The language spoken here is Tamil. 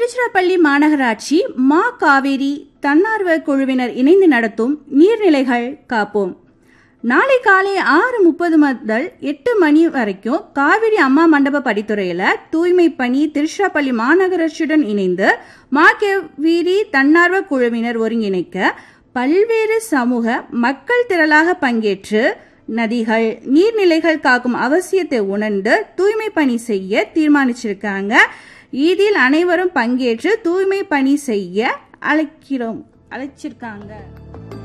திருச்சிராப்பள்ளி மாநகராட்சி மா காவேரி தன்னார்வ குழுவினர் இணைந்து நடத்தும் நீர்நிலைகள் காப்போம் நாளை காலை ஆறு முப்பது முதல் எட்டு மணி வரைக்கும் காவிரி அம்மா மண்டப படித்துறையில் தூய்மை பணி திருச்சிராப்பள்ளி மாநகராட்சியுடன் இணைந்து மா காவேரி தன்னார்வ குழுவினர் ஒருங்கிணைக்க பல்வேறு சமூக மக்கள் திரளாக பங்கேற்று நதிகள் நீர்நிலைகள் காக்கும் அவசியத்தை உணர்ந்து தூய்மை பணி செய்ய தீர்மானிச்சிருக்காங்க இதில் அனைவரும் பங்கேற்று தூய்மை பணி செய்ய அழைக்கிறோம் அழைச்சிருக்காங்க